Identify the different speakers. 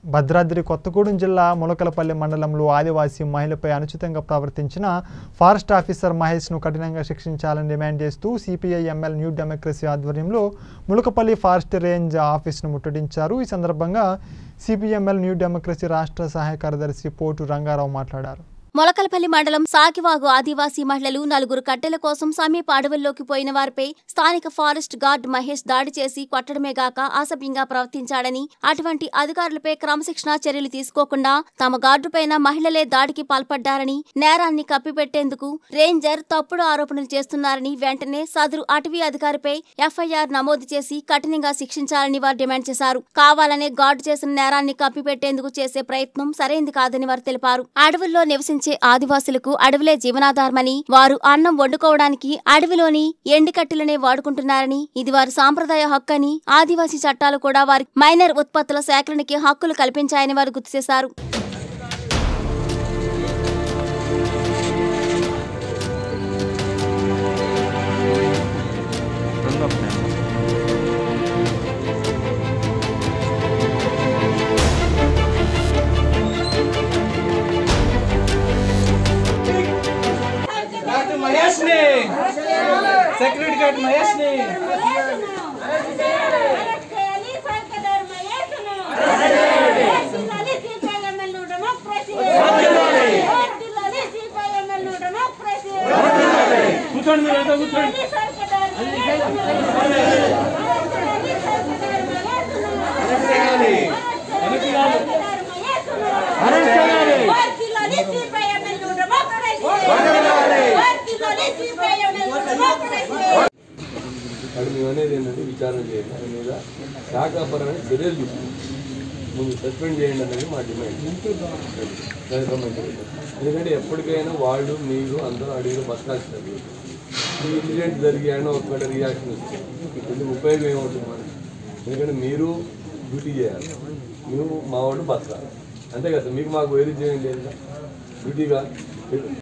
Speaker 1: భద్రాద్రి కొత్తగూడెం జిల్లా ములకలపల్లి మండలంలో ఆదివాసీ మహిళపై అనుచితంగా ప్రవర్తించిన ఫారెస్ట్ ఆఫీసర్ మహేష్ను కఠినంగా శిక్షించాలని డిమాండ్ చేస్తూ సిపిఐ ఎంఎల్ న్యూ డెమోక్రసీ ఆధ్వర్యంలో ములకపల్లి ఫారెస్ట్ రేంజ్ ఆఫీసును ముట్టడించారు ఈ సందర్భంగా సిపిఎంఎల్ న్యూ డెమోక్రసీ రాష్ట్ర సహాయ కార్యదర్శి పోటు రంగారావు మాట్లాడారు
Speaker 2: మొలకలపల్లి మండలం సాకివాగు ఆదివాసీ మహిళలు నలుగురు కట్టెల కోసం సమీప అడవుల్లోకి పోయిన వారిపై స్థానిక ఫారెస్ట్ గార్డ్ మహేష్ దాడి చేసి కొట్టడమే గాక అసభ్యంగా ప్రవర్తించాడని అటువంటి అధికారులపై క్రమశిక్షణ చర్యలు తీసుకోకుండా తమ గార్డుపైన మహిళలే దాడికి పాల్పడ్డారని నేరాన్ని కప్పిపెట్టేందుకు రేంజర్ తప్పుడు ఆరోపణలు చేస్తున్నారని వెంటనే సదరు అటవీ అధికారిపై ఎఫ్ఐఆర్ నమోదు చేసి కఠినంగా శిక్షించాలని వారు డిమాండ్ చేశారు కావాలనే గార్డు చేసిన నేరాన్ని కప్పిపెట్టేందుకు చేసే ప్రయత్నం సరైంది కాదని వారు తెలిపారు అడవుల్లో నివసించే ఆదివాసులకు అడవులే జీవనాధారమని వారు అన్నం వండుకోవడానికి అడవిలోని ఎండికట్టెలనే వాడుకుంటున్నారని ఇది వారి సాంప్రదాయ హక్కు అని ఆదివాసీ చట్టాలు కూడా వారి మైనర్ ఉత్పత్తుల సేకరణకి హక్కులు కల్పించాయని వారు గుర్తు చేశారు
Speaker 3: డాక్టర్ మహేష్ ని సెక్యూరిటీ గార్డ్ మహేష్ ని కూర్చోండి మీరు అంతా కూర్చోండి వెనక్కి కాదు.
Speaker 4: అది మేము అనేది ఏంటంటే విచారణ చేయండి దాని మీద శాఖాపరమైన చర్యలు తీసుకుంటాం ముందు సస్పెండ్ చేయండి అనేది మా డిమాండ్ దానికి సంబంధించి ఎందుకంటే ఎప్పటికైనా వాళ్ళు మీరు అందరూ అడిగిన బతకాల్సినది ఈ ఇన్సిడెంట్ జరిగాయని ఒక్కడ రియాక్షన్ వస్తుంది ఇది ఉపయోగం ఏమవుతుంది మనకి ఎందుకంటే మీరు డ్యూటీ చేయాలి మేము మా వాళ్ళు బతకాలి అంతే కదా మీకు మాకు వైరుధ్యం ఏం లేదు డ్యూటీగా